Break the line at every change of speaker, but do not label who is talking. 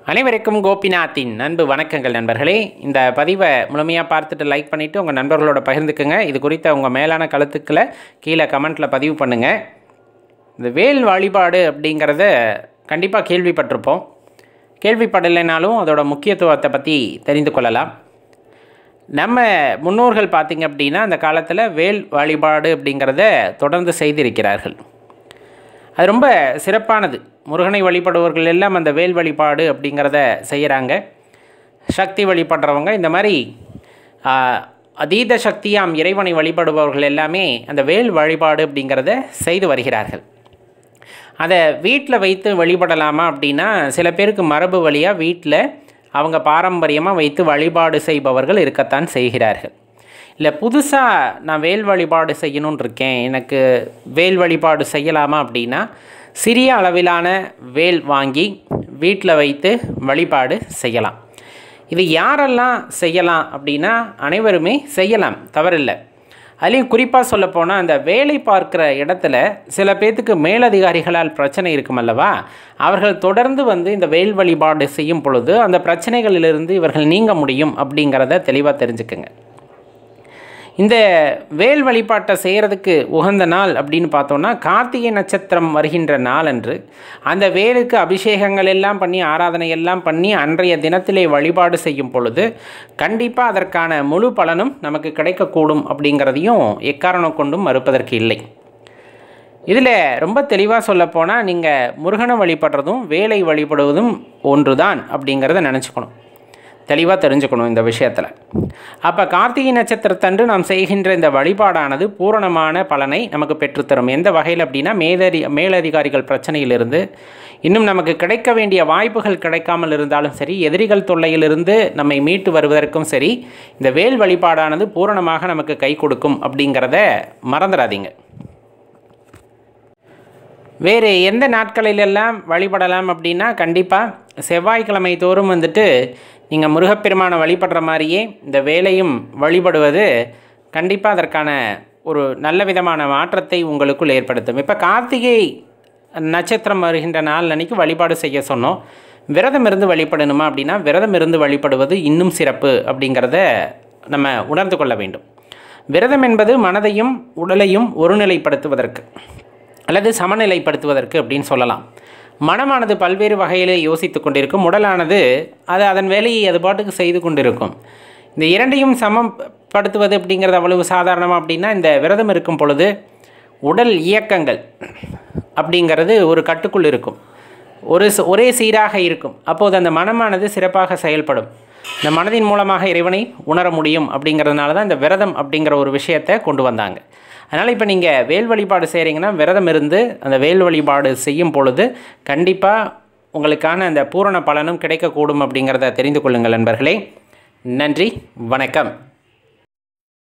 அனைவருக்கும் கோபிநாத்தின் அன்பு வணக்கங்கள் நண்பர்களே இந்த பதிவை முழுமையாக பார்த்துட்டு லைக் பண்ணிவிட்டு உங்கள் நண்பர்களோட பகிர்ந்துக்குங்க இது குறித்த உங்கள் மேலான கருத்துக்களை கீழே கமெண்ட்டில் பதிவு பண்ணுங்கள் இந்த வேல் வழிபாடு அப்படிங்கிறத கண்டிப்பாக கேள்விப்பட்டிருப்போம் கேள்விப்படலைனாலும் அதோட முக்கியத்துவத்தை பற்றி தெரிந்து கொள்ளலாம் நம்ம முன்னோர்கள் பார்த்திங்க அப்படின்னா அந்த காலத்தில் வேல் வழிபாடு அப்படிங்கிறத தொடர்ந்து செய்திருக்கிறார்கள் அது ரொம்ப சிறப்பானது முருகனை வழிபடுபவர்கள் எல்லாம் அந்த வேல் வழிபாடு அப்படிங்கிறத செய்கிறாங்க சக்தி வழிபடுறவங்க இந்த மாதிரி ஆ, அதீத சக்தியாம் இறைவனை வழிபடுபவர்கள் எல்லாமே அந்த வேல் வழிபாடு அப்படிங்கிறத செய்து வருகிறார்கள் அதை வீட்டில் வைத்து வழிபடலாமா அப்படின்னா சில பேருக்கு மரபு வழியாக வீட்டில் அவங்க பாரம்பரியமாக வைத்து வழிபாடு செய்பவர்கள் இருக்கத்தான் செய்கிறார்கள் இல்லை புதுசாக நான் வேல் வழிபாடு செய்யணும்னு இருக்கேன் எனக்கு வேல் வழிபாடு செய்யலாமா அப்படின்னா சிறிய அளவிலான வேல் வாங்கி வீட்டில் வைத்து வழிபாடு செய்யலாம் இது யாரெல்லாம் செய்யலாம் அப்படின்னா அனைவருமே செய்யலாம் தவறில்லை அதுலேயும் குறிப்பாக சொல்லப்போனால் அந்த வேலை பார்க்குற இடத்துல சில பேர்த்துக்கு மேலதிகாரிகளால் பிரச்சனை இருக்கும் அல்லவா அவர்கள் தொடர்ந்து வந்து இந்த வேல் வழிபாடு செய்யும் பொழுது அந்த பிரச்சனைகளிலிருந்து இவர்கள் நீங்க முடியும் அப்படிங்கிறத தெளிவாக தெரிஞ்சுக்குங்க இந்த வேல் வழிபாட்டை செய்கிறதுக்கு உகந்த நாள் அப்படின்னு பார்த்தோன்னா கார்த்திகை நட்சத்திரம் வருகின்ற நாள் அன்று அந்த வேலுக்கு அபிஷேகங்கள் எல்லாம் பண்ணி ஆராதனை எல்லாம் பண்ணி அன்றைய தினத்திலே வழிபாடு செய்யும் பொழுது கண்டிப்பாக அதற்கான முழு பலனும் நமக்கு கிடைக்கக்கூடும் அப்படிங்கிறதையும் எக்காரணம் கொண்டும் மறுப்பதற்கு இல்லை இதில் ரொம்ப தெளிவாக சொல்லப்போனால் நீங்கள் முருகனை வழிபடுறதும் வேலை வழிபடுவதும் ஒன்று தான் அப்படிங்கிறத நினச்சிக்கணும் தெளிவாக தெரிஞ்சுக்கணும் இந்த விஷயத்தில் அப்போ கார்த்திகை நட்சத்திரத்தன்று நாம் செய்கின்ற இந்த வழிபாடானது பூரணமான பலனை நமக்கு பெற்றுத்தரும் எந்த வகையில் அப்படின்னா மேலதி மேலதிகாரிகள் பிரச்சனையிலிருந்து இன்னும் நமக்கு கிடைக்க வேண்டிய வாய்ப்புகள் கிடைக்காமல் இருந்தாலும் சரி எதிரிகள் தொல்லையிலிருந்து நம்மை மீட்டு வருவதற்கும் சரி இந்த வேல் வழிபாடானது பூரணமாக நமக்கு கை கொடுக்கும் அப்படிங்கிறத மறந்துடாதீங்க வேறு எந்த நாட்களிலெல்லாம் வழிபடலாம் அப்படின்னா கண்டிப்பாக செவ்வாய்க்கிழமை தோறும் வந்துட்டு நீங்கள் முருகப்பெருமானை வழிபடுற மாதிரியே இந்த வேலையும் வழிபடுவது கண்டிப்பாக அதற்கான ஒரு நல்ல விதமான மாற்றத்தை உங்களுக்குள் ஏற்படுத்தும் இப்போ கார்த்திகை நட்சத்திரம் வருகின்ற நாள் அன்னைக்கு வழிபாடு செய்ய சொன்னோம் விரதம் இருந்து வழிபடணுமா அப்படின்னா விரதம் இருந்து வழிபடுவது இன்னும் சிறப்பு அப்படிங்கிறத நம்ம உணர்ந்து கொள்ள வேண்டும் விரதம் என்பது மனதையும் உடலையும் ஒருநிலைப்படுத்துவதற்கு அல்லது சமநிலைப்படுத்துவதற்கு அப்படின்னு சொல்லலாம் மனமானது பல்வேறு வகையில் யோசித்து கொண்டிருக்கும் உடலானது அது அதன் வேலையை அது பாட்டுக்கு செய்து கொண்டிருக்கும் இந்த இரண்டையும் சமப்படுத்துவது அப்படிங்கிறது அவ்வளவு சாதாரணமாக அப்படின்னா இந்த விரதம் இருக்கும் பொழுது உடல் இயக்கங்கள் அப்படிங்கிறது ஒரு கட்டுக்குள் இருக்கும் ஒரு ச- ஒரே சீராக இருக்கும் அப்போது அந்த மனமானது சிறப்பாக செயல்படும் இந்த மனதின் மூலமாக இறைவனை உணர முடியும் அப்படிங்கிறதுனால தான் இந்த விரதம் அப்படிங்கிற ஒரு விஷயத்தை கொண்டு வந்தாங்க அதனால் இப்போ நீங்கள் வேல் வழிபாடு செய்கிறீங்கன்னா விரதம் இருந்து அந்த வேல் வழிபாடு செய்யும் பொழுது கண்டிப்பாக உங்களுக்கான அந்த பூரண பலனும் கிடைக்கக்கூடும் அப்படிங்கிறத தெரிந்து கொள்ளுங்கள் நண்பர்களே நன்றி வணக்கம்